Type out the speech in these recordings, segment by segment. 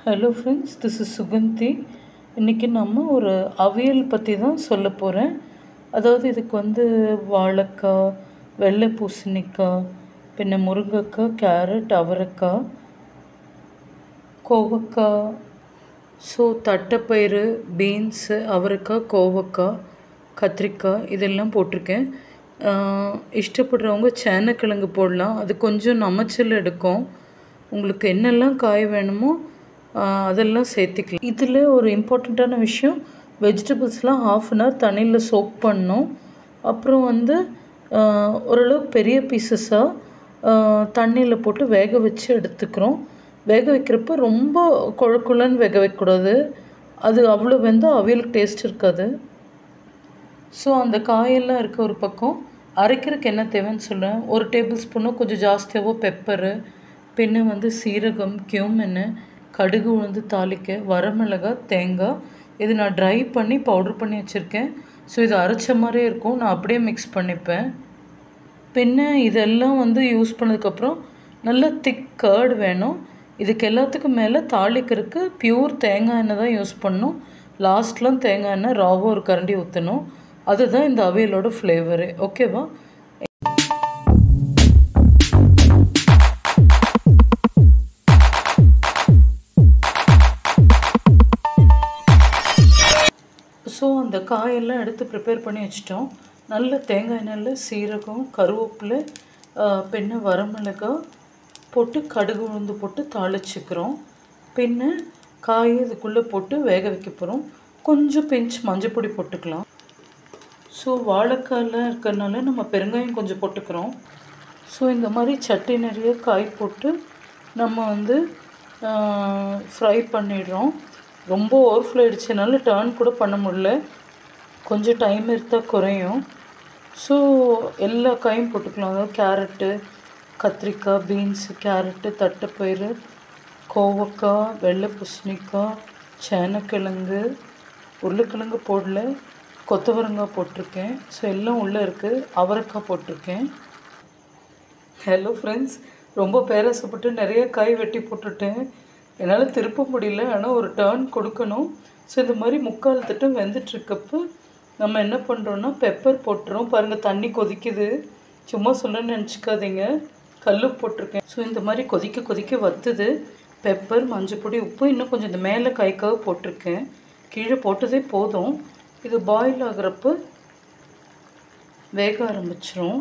hello friends this is Suganthi இன்றைக்கி நம்ம ஒரு அவியல் பற்றி தான் சொல்ல போகிறேன் அதாவது இதுக்கு வந்து வாழைக்காய் வெள்ளை பூசணிக்காய் பின்ன முருங்கைக்காய் கேரட் அவரைக்காய் கோவக்காய் ஸோ தட்டைப்பயிறு பீன்ஸு அவரைக்காய் கோவக்காய் கத்திரிக்காய் இதெல்லாம் போட்டிருக்கேன் ஆஹ் இஷ்டப்படுறவங்க சேனக்கிழங்கு போடலாம் அது கொஞ்சம் நமைச்சல் எடுக்கும் உங்களுக்கு என்னெல்லாம் காய் வேணுமோ ஆஹ் அதெல்லாம் சேர்த்துக்கலாம் இதில் ஒரு இம்பார்ட்டண்ட்டான விஷயம் வெஜிடபிள்ஸ்லாம் ஹாஃப் அன் ஹவர் தண்ணியில் சோக் பண்ணணும் அப்புறம் வந்து ஆஹ் ஓரளவுக்கு பெரிய பீசஸாக தண்ணியில் போட்டு வேக வச்சு எடுத்துக்கிறோம் வேக வைக்கிறப்ப ரொம்ப கொழக்குழன்னு வேக வைக்கக்கூடாது அது அவ்வளோ வெந்தால் அவியலுக்கு டேஸ்ட் இருக்காது ஸோ அந்த காயெல்லாம் இருக்க ஒரு பக்கம் அரைக்கிறதுக்கு என்ன தேவைன்னு சொல்கிறேன் ஒரு டேபிள் ஸ்பூனும் கொஞ்சம் ஜாஸ்தியாகவோ பெப்பரு பின்ன வந்து சீரகம் கியூமென்னு கடுகு உளுந்து தாளிக்க வரமிளகாய் தேங்காய் இது நான் ட்ரை பண்ணி பவுட்ரு பண்ணி வச்சுருக்கேன் ஸோ இது அரைச்ச மாதிரியே இருக்கும் நான் அப்படியே மிக்ஸ் பண்ணிப்பேன் பின்ன இதெல்லாம் வந்து யூஸ் பண்ணதுக்கப்புறம் நல்ல திக் கர்டு வேணும் இதுக்கு எல்லாத்துக்கும் மேலே தாளிக்கிறதுக்கு பியூர் தேங்காய் எண்ணெய் தான் யூஸ் பண்ணணும் லாஸ்ட்லாம் தேங்காய் எண்ணெய் ராவாக ஒரு கரண்டி ஊற்றணும் அதுதான் இந்த அவியலோட ஃப்ளேவரு ஓகேவா ஸோ அந்த காயெல்லாம் எடுத்து ப்ரிப்பேர் பண்ணி வச்சிட்டோம் நல்ல தேங்காய் எண்ணெயில் சீரகம் கருவேப்பிலை பின்ன வரமிளகாய் போட்டு கடுகு உளுந்து போட்டு தாளிச்சுக்கிறோம் பின்ன காயை இதுக்குள்ளே போட்டு வேக வைக்க போகிறோம் கொஞ்சம் பிஞ்ச் மஞ்சள் பொடி போட்டுக்கலாம் ஸோ வாழைக்காயெல்லாம் இருக்கிறனால நம்ம பெருங்காயம் கொஞ்சம் போட்டுக்கிறோம் ஸோ இந்த மாதிரி சட்டி நிறைய காய் போட்டு நம்ம வந்து ஃப்ரை பண்ணிடுறோம் ரொம்ப ஓவர்ஃப்ளோ ஆயிடுச்சுனால டேர்ன் கூட பண்ண முடியல கொஞ்சம் டைம் எடுத்தால் குறையும் ஸோ எல்லா காயும் போட்டுக்கலாம் அதாவது கேரட்டு கத்திரிக்காய் பீன்ஸு கேரட்டு தட்டைப்பயிறு கோவக்காய் வெள்ளை பூசணிக்காய் சேனக்கிழங்கு உருளைக்கிழங்கு போடல கொத்தவரங்காய் போட்டிருக்கேன் ஸோ எல்லாம் உள்ளே இருக்குது அவரைக்காய் போட்டிருக்கேன் ஹலோ ஃப்ரெண்ட்ஸ் ரொம்ப பேராசப்பட்டு நிறைய காய் வெட்டி போட்டுட்டேன் என்னால் திருப்ப முடியல ஆனால் ஒரு டேர்ன் கொடுக்கணும் ஸோ இந்த மாதிரி முக்கால் திட்டம் வெந்துட்டுருக்கப்போ நம்ம என்ன பண்ணுறோன்னா பெப்பர் போட்டுறோம் பாருங்கள் தண்ணி கொதிக்குது சும்மா சொல்ல நினச்சிக்காதீங்க கல் போட்டிருக்கேன் ஸோ இந்த மாதிரி கொதிக்க கொதிக்க வத்துது பெப்பர் மஞ்சள் பொடி உப்பு இன்னும் கொஞ்சம் இந்த மேலே காய்க்காக போட்டிருக்கேன் கீழே போட்டதே போதும் இது பாயில் ஆகிறப்ப வேக ஆரம்பிச்சிரும்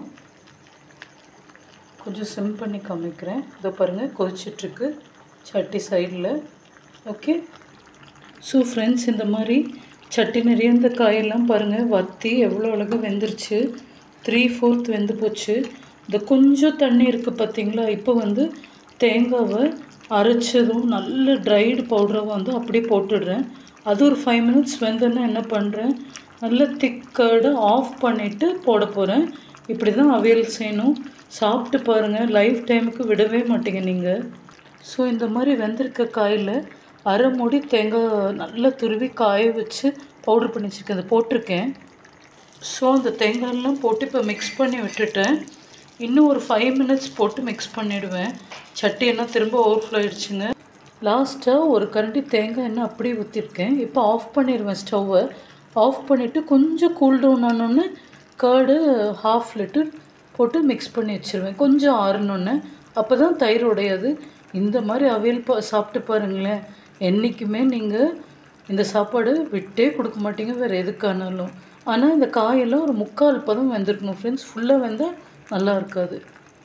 கொஞ்சம் சிம் பண்ணி காமிக்கிறேன் இதோ பாருங்கள் கொதிச்சிட்ருக்கு சட்டி சைடில் ஓகே ஸோ ஃப்ரெண்ட்ஸ் இந்த மாதிரி சட்டி நிறைய இந்த காயெல்லாம் பாருங்கள் வத்தி எவ்வளோ அழகாக வெந்துருச்சு த்ரீ ஃபோர்த் வெந்து போச்சு இந்த கொஞ்சம் தண்ணி இருக்குது பார்த்தீங்களா இப்போ வந்து தேங்காவை அரைச்சதும் நல்ல ட்ரைடு பவுடராக வந்து அப்படியே போட்டுடுறேன் அது ஒரு ஃபைவ் மினிட்ஸ் வெந்தோன்னா என்ன பண்ணுறேன் நல்ல திக்கர்டு ஆஃப் பண்ணிவிட்டு போட போகிறேன் இப்படி தான் அவியல் செய்யணும் சாப்பிட்டு பாருங்கள் லைஃப் டைமுக்கு விடவே மாட்டீங்க நீங்கள் ஸோ இந்த மாதிரி வெந்திருக்க காயில் அரை மூடி தேங்காய் நல்லா துருவி காய வச்சு பவுட்ரு பண்ணி வச்சுருக்கேன் அதை போட்டிருக்கேன் ஸோ அந்த தேங்காயெல்லாம் போட்டு இப்போ மிக்ஸ் பண்ணி விட்டுட்டேன் இன்னும் ஒரு ஃபைவ் மினிட்ஸ் போட்டு மிக்ஸ் பண்ணிவிடுவேன் சட்டி எண்ணெய் திரும்ப ஓவர்ஃப்ளோ ஆயிடுச்சுங்க லாஸ்ட்டாக ஒரு கரண்டி தேங்காய் எண்ணெய் அப்படியே ஊற்றிருக்கேன் இப்போ ஆஃப் பண்ணிடுவேன் ஸ்டவ்வை ஆஃப் பண்ணிவிட்டு கொஞ்சம் கூல் டவுன் ஆனோன்னு கர்டு ஹாஃப் லிட்டர் போட்டு மிக்ஸ் பண்ணி வச்சுருவேன் கொஞ்சம் ஆறணுன்னு அப்போ தான் தயிர் உடையாது இந்த மாதிரி அவியல் பா சாப்பிட்டு பாருங்களேன் என்றைக்குமே நீங்கள் இந்த சாப்பாடு விட்டே கொடுக்க மாட்டீங்க வேறு எதுக்கானாலும் ஆனால் இந்த காயெல்லாம் ஒரு முக்கால் பதம் வெந்திருக்கணும் ஃப்ரெண்ட்ஸ் ஃபுல்லாக வெந்தால் நல்லா இருக்காது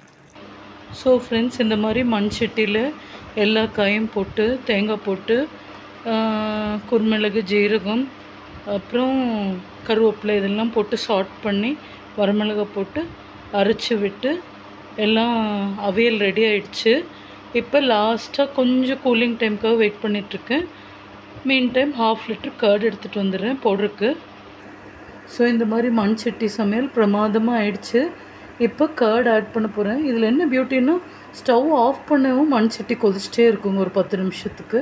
ஸோ ஃப்ரெண்ட்ஸ் இந்த மாதிரி மண் சட்டியில் எல்லா காயும் போட்டு தேங்காய் போட்டு குருமிளகு ஜீரகம் அப்புறம் கருவேப்பிலை இதெல்லாம் போட்டு சாட் பண்ணி வரமிளகாய் போட்டு அரைச்சி விட்டு எல்லாம் அவியல் ரெடி ஆயிடுச்சு இப்போ லாஸ்ட்டாக கொஞ்சம் கூலிங் டைமுக்காக வெயிட் பண்ணிகிட்ருக்கேன் meantime half litre curd எடுத்துகிட்டு வந்துடுறேன் பவுடருக்கு ஸோ இந்த மாதிரி மண் சட்டி சமையல் பிரமாதமாக ஆயிடுச்சு இப்போ கர்ட் ஆட் பண்ண போகிறேன் இதில் என்ன பியூட்டின்னா ஸ்டவ் ஆஃப் பண்ணவும் மண் சட்டி கொதிச்சிட்டே இருக்குங்க ஒரு பத்து நிமிஷத்துக்கு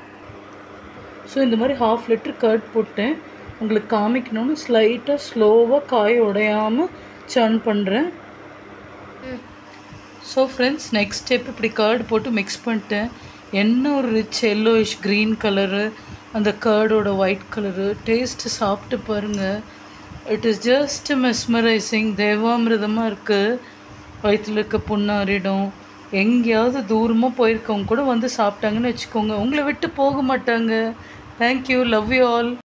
ஸோ இந்த மாதிரி ஹாஃப் லிட்டர் கர்ட் போட்டேன் உங்களுக்கு காமிக்கணும்னு ஸ்லைட்டாக ஸ்லோவாக காய உடையாமல் சர்ன் பண்ணுறேன் ஸோ ஃப்ரெண்ட்ஸ் நெக்ஸ்ட் ஸ்டெப் இப்படி கர்டு போட்டு மிக்ஸ் பண்ணிட்டேன் என்ன ஒரு ரிச் எல்லோயிஷ் க்ரீன் கலரு அந்த கேர்டோட ஒயிட் கலரு டேஸ்ட்டு சாப்பிட்டு பாருங்கள் இட் இஸ் ஜஸ்ட் மெஸ்மரைசிங் தேவாமிரதமாக இருக்குது வயிற்றில் இருக்க புண்ணாறிடும் எங்கேயாவது தூரமாக போயிருக்கவங்க கூட வந்து சாப்பிட்டாங்கன்னு வச்சுக்கோங்க உங்களை விட்டு போக மாட்டாங்க தேங்க்யூ லவ் யூ ஆல்